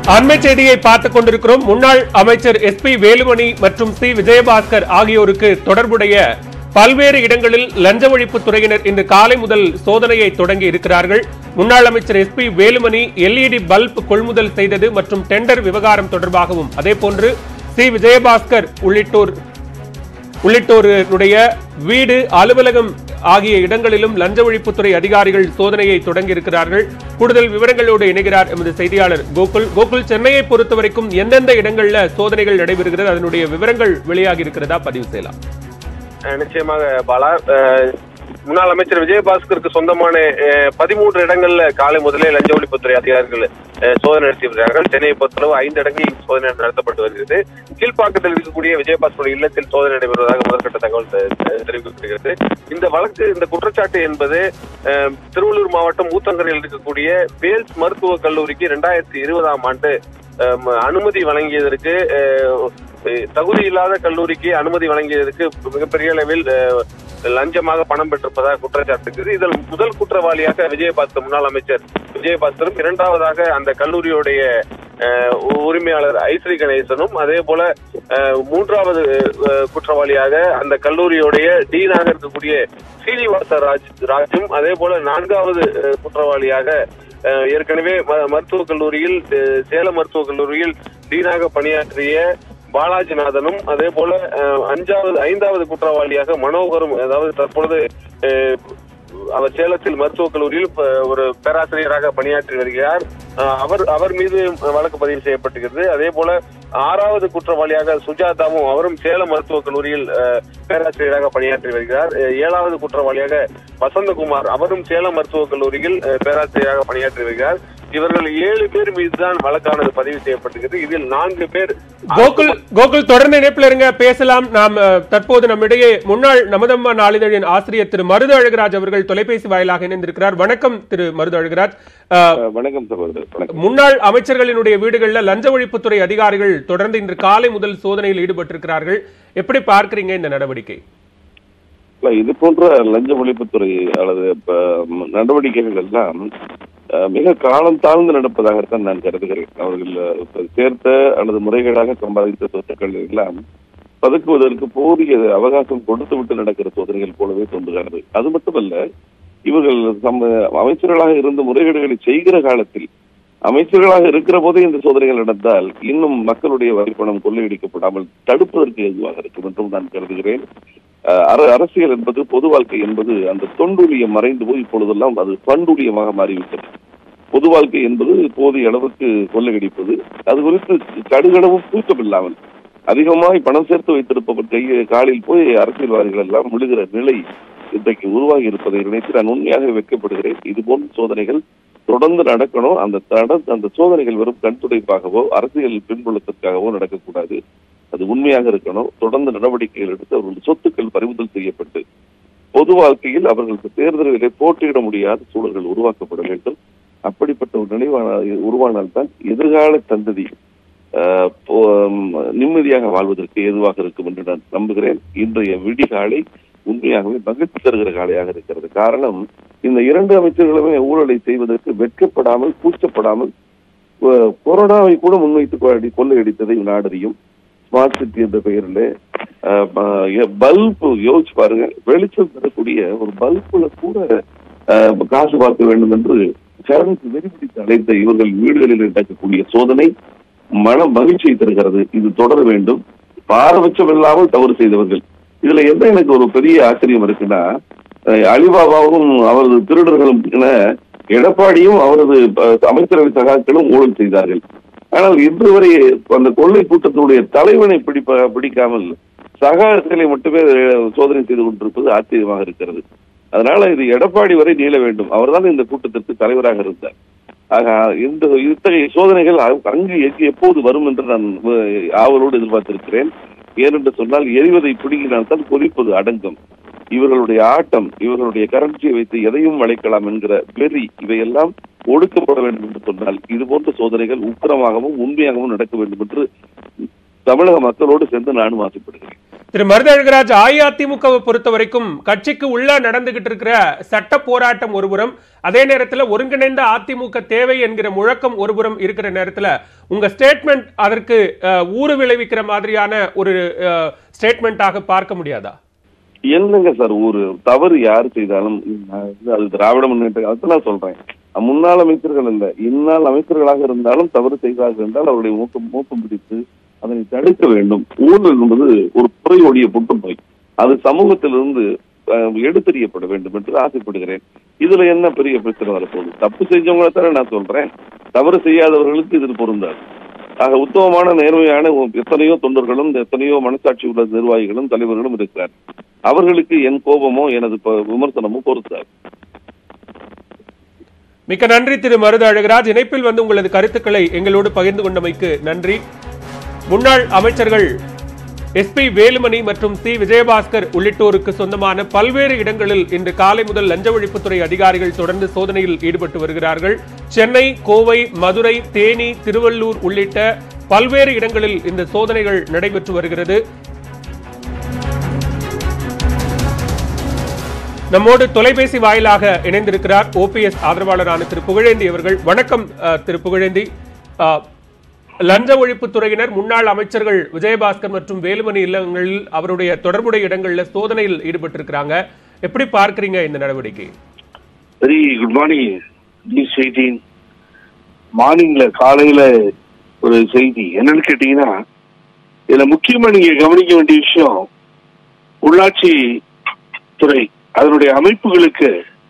அண்மை செய்தியை பார்த்துக் கொண்டிருக்கிறோம் முன்னாள் அமைச்சர் எஸ் பி வேலுமணி மற்றும் சி விஜயபாஸ்கர் ஆகியோருக்கு தொடர்புடைய பல்வேறு இடங்களில் லஞ்ச ஒழிப்பு துறையினர் இன்று காலை முதல் சோதனையை தொடங்கி இருக்கிறார்கள் முன்னாள் அமைச்சர் S P Velumani LED bulb கொள்முதல் செய்தது மற்றும் டெண்டர் விவகாரம் தொடர்பாகவும் அதேபோன்று சி விஜயபாஸ்கர் உள்ளிட்டோர் உள்ளிட்டோருடைய வீடு அலுவலகம் ஆகிய இடங்களிலும் லஞ்ச ஒழிப்புத்துறை அதிகாரிகள் சோதனையை தொடங்கியிருக்கிறார்கள் கூடுதல் விவரங்களோடு இணைகிறார் எமது செய்தியாளர் கோகுல் கோகுல் சென்னையை பொறுத்தவரைக்கும் எந்தெந்த இடங்கள்ல சோதனைகள் நடைபெறுகிறது அதனுடைய விவரங்கள் வெளியாகி இருக்கிறதா பதிவு செய்யலாம் அஹ் நிச்சயமாக பாலா அஹ் முன்னாள் அமைச்சர் விஜயபாஸ்கருக்கு சொந்தமான அஹ், பதிமூன்று இடங்கள்ல காலை முதலே லஞ்ச ஒழிப்புத்துறை அதிகாரிகள் அஹ், சோதனை நடத்தி வருகிறார்கள் சென்னையை பொறுத்தளவு ஐந்து இடங்களில் சோதனை நடத்தப்பட்டு வருகிறது கீழ்ப்பாக்கத்தில் இருக்கக்கூடிய விஜயபாஸ்கர் இல்லத்தில் சோதனை நடைபெறுவதாக முதற்கட்ட தகவல் தெ- தெ- தெரிவிக்கப்படுகிறது இந்த வழக்கு இந்த குற்றச்சாட்டு என்பது அஹ், திருவள்ளூர் மாவட்டம் ஊத்தங்கரையில் இருக்கக்கூடிய பேல்ஸ் மருத்துவக் கல்லூரிக்கு இரண்டாயிரத்தி இருபதாம் ஆண்டு அஹ், ம- அனுமதி வழங்கியதற்கு அஹ், தகுதி இல்லாத கல்லூரிக்கு அனுமதி வழங்கியதற்கு மிகப்பெரிய அளவில் அஹ், லஞ்சமாக பணம் பெற்றிருப்பதாக குற்றச்சாட்டு இருக்குது இதில் முதல் குற்றவாளியாக விஜயபாஸ்கர் முன்னாள் அமைச்சர் விஜயபாஸ்கரும் இரண்டாவதாக அந்த கல்லூரியுடைய அஹ், உ- உரிமையாளர் ஐஸ்ரீ கணேசனும் அதே போல அஹ், மூன்றாவது அஹ், குற்றவாளியாக அந்த கல்லூரியுடைய டீனாக இருக்கக்கூடிய சீனிவாச ராஜ் ராஜும் அதே போல நான்காவது அஹ், குற்றவாளியாக அஹ், ஏற்கனவே ம- மருத்துவக் கல்லூரியில் அஹ், சேலம் மருத்துவக் கல்லூரியில் டீனாக பணியாற்றிய பாலாஜிநாதனும் அதே போல அஹ், அஞ்சாவது ஐந்தாவது குற்றவாளியாக மனோகரும் அதாவது தற்பொழுது அஹ், அவர் சேலத்தில் மருத்துவக் கல்லூரியில் ப- ஒரு பேராசிரியராக பணியாற்றி வருகிறார் அஹ், அவர் அவர் மீது வழக்கு பதிவு செய்யப்பட்டிருக்கிறது அதே போல ஆறாவது குற்றவாளியாக சுஜாதாவும் அவரும் சேலம் மருத்துவக் கல்லூரியில் அஹ், பேராசிரியராக பணியாற்றி வருகிறார் அஹ், ஏழாவது குற்றவாளியாக வசந்தகுமார் அவரும் சேலம் மருத்துவக் கல்லூரியில் அஹ், பேராசிரியராக பணியாற்றி வருகிறார் இவர்கள் ஏழு பேர் மீதுதான் வழக்கானது பதிவு செய்யப்பட்டிருக்கிறது இதில் நான்கு பேர் கோகுல் கோகுல் தொடர்ந்து இணைப்பில் இருங்க பேசலாம் நாம் அஹ், தற்போது நம்மிடையே முன்னாள் நமதம்மா நாளிதழின் ஆசிரியர் திரு மருது அழகராஜ் அவர்கள் தொலைபேசி வாயிலாக இணைந்திருக்கிறார் வணக்கம் திரு மருது அழகராஜ் அஹ், அஹ் வணக்கம் சகோதரர் வணக்கம் முன்னாள் அமைச்சர்களினுடைய வீடுகளில் லஞ்ச ஒழிப்புத்துறை அதிகாரிகள் தொடர்ந்து இன்று காலை முதல் சோதனையில் ஈடுபட்டிருக்கிறார்கள் எப்படி பார்க்கறீங்க இந்த நடவடிக்கை இல்ல, இது போன்ற லஞ்ச ஒழிப்புத்துறை அல்லது இப்ப, ம், நடவடிக்கைகள் எல்லாம் அஹ், மிக காலம் தாழ்ந்து நடப்பதாகத்தான் நான் கருதுகிறேன் அவர்கள் அஹ், இப்ப சேர்த்த அல்லது முறைகேடாக சம்பாதித்த சொத்துக்கள் எல்லாம் பதுக்குவதற்கு போதிய அவகாசம் கொடுத்து விட்டு நடக்கிற சோதனைகள் போலவே தோன்றுகிறது அது மட்டுமல்ல இவர்கள் சம அமைச்சர்களாக இருந்து முறைகேடுகளை செய்கிற காலத்தில் அமைச்சர்களாக இருக்கிற போதே இந்த சோதனைகள் நடந்தால் இன்னும் மக்களுடைய வரிப்பணம் கொள்ளையடிக்கப்படாமல் தடுப்பதற்கு ஏதுவாக இருக்கும் என்றும் நான் கருதுகிறேன் அஹ் அர- அரசியல் என்பது பொது வாழ்க்கை என்பது அந்த தொண்டுலியம் மறைந்து போய் இப்பொழுதெல்லாம் அது பண்டுலியமாக மாறிவிட்டது பொது வாழ்க்கை என்பது போதிய அளவுக்கு கொள்ளையடிப்பது அது குறித்து கடுகளவும் கூச்சமில்லாமல் அதிகமாய் பணம் சேர்த்து வைத்திருப்பவர் கையை காலில் போய் அரசியல்வாதிகள் எல்லாம் விழுகிற நிலை இன்றைக்கு உருவாகி இருப்பதை நினைத்து நான் உண்மையாக வெட்கப்படுகிறேன் இது போன்ற சோதனைகள் தொடர்ந்து நடக்கணும் அந்த தட அந்த சோதனைகள் வெறும் கண்துடைப்பாகவோ அரசியல் பின்புலத்திற்காகவோ நடக்கக்கூடாது அது உண்மையாக இருக்கணும் தொடர்ந்து நடவடிக்கைகள் எடுத்து அவர்கள் சொத்துக்கள் பறிமுதல் செய்யப்பட்டு பொது வாழ்க்கையில் அவர்களுக்கு தேர்தல்களை போட்டியிட முடியாத சூழல்கள் உருவாக்கப்பட வேண்டும் அப்படிப்பட்ட ஒரு நினைவான உருவானால்தான் எதிர்கால சந்ததி ஆஹ், போ- ம், நிம்மதியாக வாழ்வதற்கு ஏதுவாக இருக்கும் என்று நான் நம்புகிறேன் இன்றைய விடிகாலை உண்மையாகவே மகிழ்ச்சி தருகிற காலையாக இருக்கிறது காரணம் இந்த இரண்டு அமைச்சர்களுமே ஊழலை செய்வதற்கு வெட்கப்படாமல் கூச்சப்படாமல் கொ- கொரோனாவை கூட முன்வைத்து கொள்ளடி- கொள்ளையடித்ததை நாடறியும் ஸ்மார்ட் சிட்டி என்ற பெயரில் பல்பு யோசிச்சு பாருங்க வெளிச்சம் தரக்கூடிய ஒரு பல்புல கூட ஆஹ், காசு பார்க்க வேண்டும் என்று சரணுக்கு வெறிபிடித்து அழைத்த இவர்கள் வீடுகளில் நடக்கக்கூடிய சோதனை மன மகிழ்ச்சியை தருகிறது இது தொடர வேண்டும் பாரபட்சம் இல்லாமல் தவறு செய்தவர்கள் இதுல என்ன எனக்கு ஒரு பெரிய ஆச்சரியம் இருக்குன்னா அஹ், அலிபாபாவும் அவரது திருடர்களும் என எடப்பாடியும் அவரது அஹ், அமைச்சரவை சகாக்களும் ஊழல் செய்தார்கள் ஆனால் இன்று வரை அந்த கொள்ளை கூட்டத்தினுடைய தலைவனை பிடிப்ப பிடிக்காமல் சகாக்களை மட்டுமே அஹ், சோதனை செய்து கொண்டிருப்பது ஆச்சரியமாக இருக்கிறது அதனால இது எடப்பாடி வரை நீள வேண்டும் அவர்தான் இந்த கூட்டத்திற்கு தலைவராக இருந்தார் ஆக இந்த இத்தகைய சோதனைகள் அ- அங்கு எங்கு எப்போது வரும் என்று நான் அஹ், ஆவலோடு எதிர்பார்த்திருக்கிறேன் ஏனென்று சொன்னால் எரிவதை பிடுங்கினால்தான் கொதிப்பது அடங்கும் இவர்களுடைய ஆட்டம் இவர்களுடைய கரன்சியை வைத்து எதையும் வளைக்கலாம் என்கிற வெறி இவையெல்லாம் ஒடுக்கப்பட வேண்டும் என்று சொன்னால் இது போன்ற சோதனைகள் உக்கிரமாகவும் உண்மையாகவும் நடக்க வேண்டும் என்று தமிழக மக்களோடு சேர்ந்து நானும் ஆசைப்படுகிறேன் திரு மருதழகராஜ் அஇஅதிமுகவை பொறுத்த வரைக்கும் கட்சிக்கு உள்ள நடந்துகிட்டு இருக்கிற சட்ட போராட்டம் ஒருபுறம் அதே நேரத்துல ஒருங்கிணைந்த அதிமுக தேவை என்கிற முழக்கம் ஒருபுறம் இருக்கிற நேரத்துல உங்க ஸ்டேட்மெண்ட் அதற்கு அஹ், ஊறு விளைவிக்கிற மாதிரியான ஒரு ஸ்டேட்மெண்ட்டாக பார்க்க முடியாதா என்னங்க சார் ஒரு தவறு யார் செய்தாலும் நான் வந்து அது திராவிட முன்னேற்ற காலத்துல நான் சொல்றேன் முன்னாள் அமைச்சர்கள் இல்ல இந்நாள் அமைச்சர்களாக இருந்தாலும் தவறு செய்தார்கள் என்றால் அவருடைய மூக்கம் மூக்கம் பிடித்து அதனை தடுக்க வேண்டும் ஊழல் என்பது ஒரு புறையோடிய புற்றுநோய் அது சமூகத்திலிருந்து அஹ், எடுத்தெறியப்பட வேண்டும் என்று ஆசைப்படுகிறேன் இதுல என்ன பெரிய பிரச்சனை வரப்போகுது தப்பு செஞ்சவங்களை தானே நான் சொல்றேன் தவறு செய்யாதவர்களுக்கு இதில் பொருந்தாது ஆக உத்தமமான நேர்மையான எத்தனையோ தொண்டர்களும் எத்தனையோ மனசாட்சி உள்ள நிர்வாகிகளும் தலைவர்களும் இருக்கிறார் அவர்களுக்கு என் கோபமோ எனது ப- விமர்சனமோ பொறுத்தார் மிக்க நன்றி திரு மருத அழகராஜ் இணைப்பில் வந்து உங்களது கருத்துக்களை எங்களோடு பகிர்ந்து கொண்டமைக்கு நன்றி முன்னாள் அமைச்சர்கள் எஸ்பி வேலுமணி மற்றும் சி விஜயபாஸ்கர் உள்ளிட்டோருக்கு சொந்தமான பல்வேறு இடங்களில் இன்று காலை முதல் லஞ்ச ஒழிப்புத்துறை அதிகாரிகள் தொடர்ந்து சோதனையில் ஈடுபட்டு வருகிறார்கள் சென்னை கோவை மதுரை தேனி திருவள்ளூர் உள்ளிட்ட பல்வேறு இடங்களில் இந்த சோதனைகள் நடைபெற்று வருகிறது நம்மோடு தொலைபேசி வாயிலாக இணைந்திருக்கிறார் ஓபிஎஸ் ஆதரவாளரான திரு புகழேந்தி அவர்கள் வணக்கம் அஹ், திரு புகழேந்தி அஹ், லஞ்ச ஒழிப்புத் துறையினர் முன்னாள் அமைச்சர்கள் விஜயபாஸ்கர் மற்றும் வேலுமணி இல்லங்களில் அவருடைய தொடர்புடைய இடங்களில் சோதனையில் ஈடுபட்டிருக்கிறாங்க எப்படி பார்க்கறீங்க இந்த நடவடிக்கை very good morning news eighteen மார்னிங்ல காலையில ஒரு செய்தி என்னன்னு கேட்டீங்கன்னா இதுல முக்கியமா நீங்க கவனிக்க வேண்டிய விஷயம் உள்ளாட்சி துறை அதனுடைய அமைப்புகளுக்கு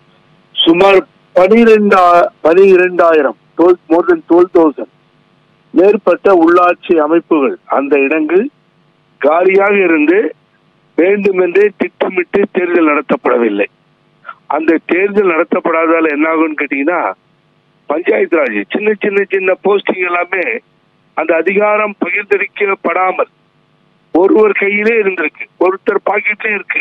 சுமார் பனிரெண்டா பனிரெண்டாயிரம் மோர் தென் டுவெல் தௌசண்ட் மேற்பட்ட உள்ளாட்சி அமைப்புகள் அந்த இடங்கள் காலியாக இருந்து வேண்டுமென்றே திட்டமிட்டு தேர்தல் நடத்தப்படவில்லை அந்த தேர்தல் நடத்தப்படாதால என்ன ஆகும்னு கேட்டீங்கன்னா பஞ்சாயத்து ராஜ் சின்ன சின்ன சின்ன போஸ்டிங் எல்லாமே அந்த அதிகாரம் பகிர்ந்தளிக்கப்படாமல் ஒருவர் கையிலே இருந்திருக்கு ஒருத்தர் பாக்கெட்ல இருக்கு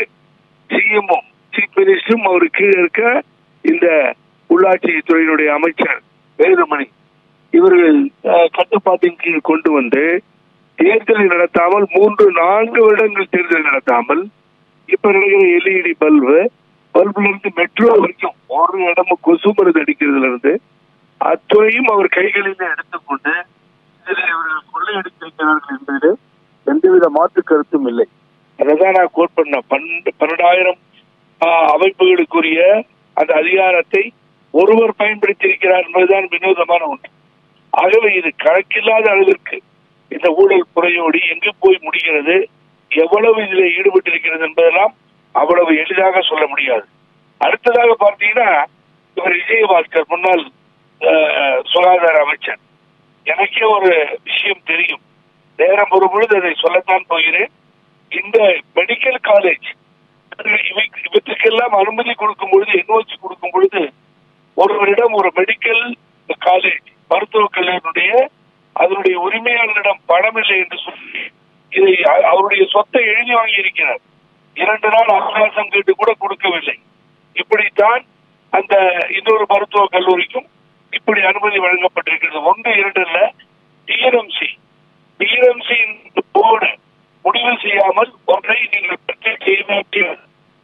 சிஎம்ஓ சீஃப் மினிஸ்டரும் அவரு கீழே இருக்க இந்த உள்ளாட்சி துறையினுடைய அமைச்சர் வேலுமணி இவர்கள் அஹ், கட்டுப்பாட்டின் கீழ் கொண்டு வந்து தேர்தலை நடத்தாமல் மூன்று நான்கு வருடங்கள் தேர்தல் நடத்தாமல் இப்ப நடக்கிற எல்இடி பல்பு பல்புல இருந்து மெட்ரோ வரைக்கும் ஒரு இடமும் கொசு மருந்து அடிக்கிறதுல இருந்து அத்துறையும் அவர் கைகளில் எடுத்துக்கொண்டு இதில் இவர்கள் கொள்ளையடித்திருக்கிறார்கள் என்பது எந்தவித மாற்று கருத்தும் இல்லை அதைதான் நான் கோட் பண்ண பன்னெண்டு பன்னெண்டாயிரம் ஆஹ், அமைப்புகளுக்குரிய அந்த அதிகாரத்தை ஒருவர் பயன்படுத்தியிருக்கிறார் என்பதுதான் வினோதமான ஒன்று ஆகவே இது கணக்கில்லாத அளவிற்கு இந்த ஊழல் புறையோடி எங்கு போய் முடிகிறது எவ்வளவு இதில் ஈடுபட்டிருக்கிறது என்பதெல்லாம் அவ்வளவு எளிதாக சொல்ல முடியாது அடுத்ததாக பார்த்தீங்கன்னா இவர் விஜயபாஸ்கர் முன்னாள் அஹ், சுகாதார அமைச்சர் எனக்கே ஒரு விஷயம் தெரியும் நேரம் ஒரு பொழுது அதை சொல்லத்தான் போகிறேன் இந்த மெடிக்கல் காலேஜ் இவை இவற்றுக்கெல்லாம் அனுமதி கொடுக்கும் பொழுது என்ஓசி கொடுக்கும் பொழுது ஒருவரிடம் ஒரு மெடிக்கல் காலேஜ் மருத்துவக் கல்லூரியுடைய அதனுடைய உரிமையாளரிடம் பணம் இல்லை என்று சொல்லி இதை அ- அவருடைய சொத்தை எழுதி வாங்கி இருக்கிறார் இரண்டு நாள் அவகாசம் கேட்டு கூட கொடுக்கவில்லை இப்படித்தான் அந்த இன்னொரு மருத்துவக் கல்லூரிக்கும் இப்படி அனுமதி வழங்கப்பட்டிருக்கிறது ஒன்று இரண்டு இல்ல டிஎன்எம்சி டிஎன்எம்சி போர்டு முடிவு செய்யாமல் ஒன்றை நீங்கள் பற்றி செய்ய வேண்டியது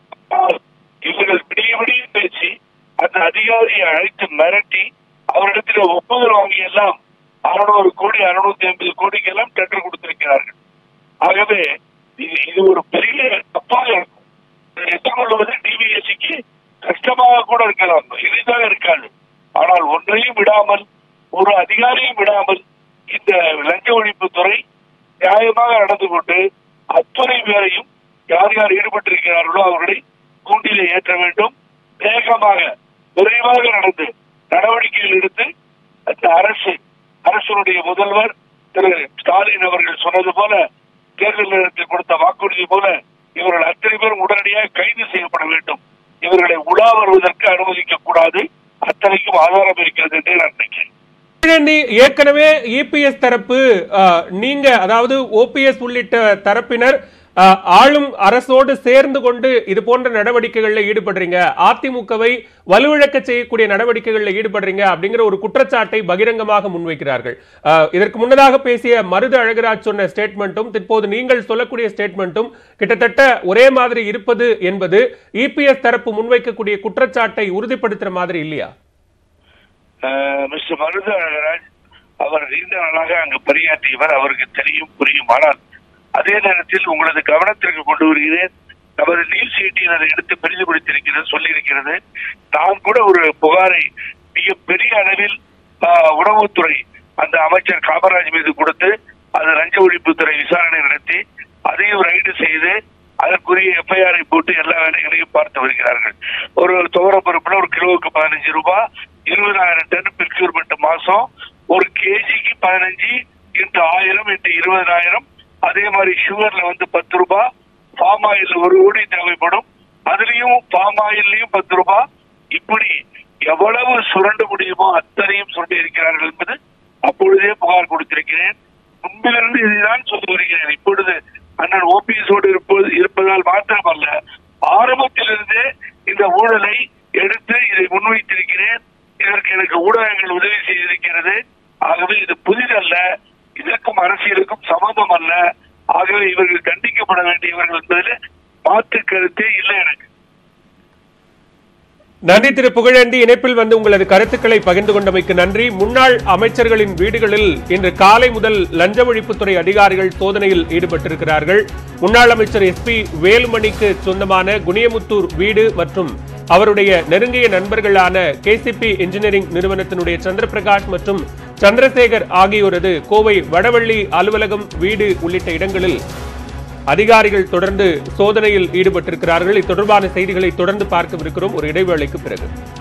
இவர்கள் விடிய விடிய பேசி அந்த அதிகாரியை அழைத்து மிரட்டி அவரிடத்தில் ஒப்புதல் வாங்கி எல்லாம் அறுநூறு கோடி அறுநூத்தி ஐம்பது கோடிக்கு எல்லாம் டெண்டர் கொடுத்திருக்கிறார்கள் ஆகவே இது இது ஒரு பெரிய தப்பாக இருக்கும் இதை எதிர்கொள்வது டிவிஎஸ்சிக்கு கஷ்டமாக கூட இருக்கலாம் எளிதாக இருக்காது ஆனால் ஒன்றையும் விடாமல் ஒரு அதிகாரியும் விடாமல் இந்த லஞ்ச ஒழிப்பு துறை நியாயமாக நடந்து கொண்டு அத்துறை பேரையும் யார் யார் ஈடுபட்டிருக்கிறார்களோ அவர்களை கூண்டிலே ஏற்ற வேண்டும் வேகமாக விரைவாக நடந்து நடவடிக்கைகள் எடுத்து அந்த அரசு அரசனுடைய முதல்வர் திரு ஸ்டாலின் அவர்கள் சொன்னது போல தேர்தல் நேரத்தில் கொடுத்த வாக்குறுதி போல இவர்கள் அத்தனை பேரும் உடனடியாக கைது செய்யப்பட வேண்டும் இவர்களை உலா வருவதற்கு அனுமதிக்க கூடாது அத்தனைக்கும் ஆதாரம் இருக்கிறது என்று நான் நினைக்கிறேன் புகழேந்தி, ஏற்கனவே இபிஎஸ் தரப்பு அஹ், நீங்க அதாவது ஓபிஎஸ் உள்ளிட்ட தரப்பினர் அஹ், ஆளும் அரசோடு சேர்ந்து கொண்டு இது போன்ற நடவடிக்கைகளில் ஈடுபடுறீங்க அதிமுகவை வலுவிழக்க செய்யக்கூடிய நடவடிக்கைகளில் ஈடுபடுறீங்க அப்படிங்கிற ஒரு குற்றச்சாட்டை பகிரங்கமாக முன்வைக்கிறார்கள் அஹ், இதற்கு முன்னதாக பேசிய மருது அழகராஜ் சொன்ன ஸ்டேட்மெண்ட்டும் இப்போது நீங்கள் சொல்லக்கூடிய ஸ்டேட்மெண்ட்டும் கிட்டத்தட்ட ஒரே மாதிரி இருப்பது என்பது இபிஎஸ் தரப்பு முன்வைக்கக்கூடிய குற்றச்சாட்டை உறுதிப்படுத்துற மாதிரி இல்லையா அஹ், மிஸ்டர் மருது அழகராஜ் அவர் நீண்ட நாளாக அங்கு பணியாற்றியவர் அவருக்கு தெரியும் புரியும் ஆனால் அதே நேரத்தில் உங்களது கவனத்திற்கு கொண்டு வருகிறேன் நமது நியூஸ் எயிட்டீன் அதை எடுத்து பெரிதுபடுத்தியிருக்கிறது சொல்லியிருக்கிறது நான் கூட ஒரு புகாரை மிக பெரிய அளவில் ஆஹ், உணவுத்துறை அந்த அமைச்சர் காமராஜ் மீது கொடுத்து அது லஞ்ச ஒழிப்புத்துறை விசாரணை நடத்தி அதையும் ரைடு செய்து அதற்குரிய எஃப்ஐஆரை போட்டு எல்லா வேலைகளையும் பார்த்து வருகிறார்கள் ஒரு துவரப்பருப்புல ஒரு கிலோவுக்கு பதினஞ்சு ரூபாய் இருபதாயிரம் டன் பிரிக்யூர்மெண்ட் மாசம் ஒரு கேஜிக்கு பதினஞ்சு இன்ட்டு ஆயிரம் இன்ட்டு இருபதாயிரம் அதே மாதிரி சுகர்ல வந்து பத்து ரூபாய் பாம் ஆயில் ஒரு கோடி தேவைப்படும் அதுலயும் பாம் ஆயில்லையும் பத்து ரூபாய் இப்படி எவ்வளவு சுரண்ட முடியுமோ அத்தனையும் சுரண்டி இருக்கிறார்கள் என்பது அப்பொழுதே புகார் கொடுத்திருக்கிறேன் முன்பிலிருந்து இதுதான் சொல்லி வருகிறேன் இப்பொழுது அண்ணன் ஓபிஎஸோடு இருப்பது இருப்பதால் மாத்திரமல்ல ஆரம்பத்திலிருந்தே இந்த ஊழலை எடுத்து இதை முன்வைத்திருக்கிறேன் இதற்கு எனக்கு ஊடகங்கள் உதவி செய்திருக்கிறது ஆகவே இது புதிதல்ல இதற்கும் அரசியலுக்கும் சம்மந்தம் அல்ல ஆகவே இவர்கள் தண்டிக்கப்பட வேண்டியவர்கள் என்பதில் மாற்று கருத்தே இல்லை எனக்கு நன்றி திரு புகழேந்தி இணைப்பில் வந்து உங்களது கருத்துக்களை பகிர்ந்து கொண்டமைக்கு நன்றி முன்னாள் அமைச்சர்களின் வீடுகளில் இன்று காலை முதல் லஞ்ச ஒழிப்புத்துறை அதிகாரிகள் சோதனையில் ஈடுபட்டிருக்கிறார்கள் முன்னாள் அமைச்சர் எஸ்பி வேலுமணிக்கு சொந்தமான குனியமுத்தூர் வீடு மற்றும் அவருடைய நெருங்கிய நண்பர்களான கேசிபி இன்ஜினியரிங் நிறுவனத்தினுடைய சந்திரபிரகாஷ் மற்றும் சந்திரசேகர் ஆகியோரது கோவை வடவள்ளி அலுவலகம் வீடு உள்ளிட்ட இடங்களில் அதிகாரிகள் தொடர்ந்து சோதனையில் ஈடுபட்டிருக்கிறார்கள் இது தொடர்பான செய்திகளை தொடர்ந்து பார்க்கவிருக்கிறோம் ஒரு இடைவேளைக்கு பிறகு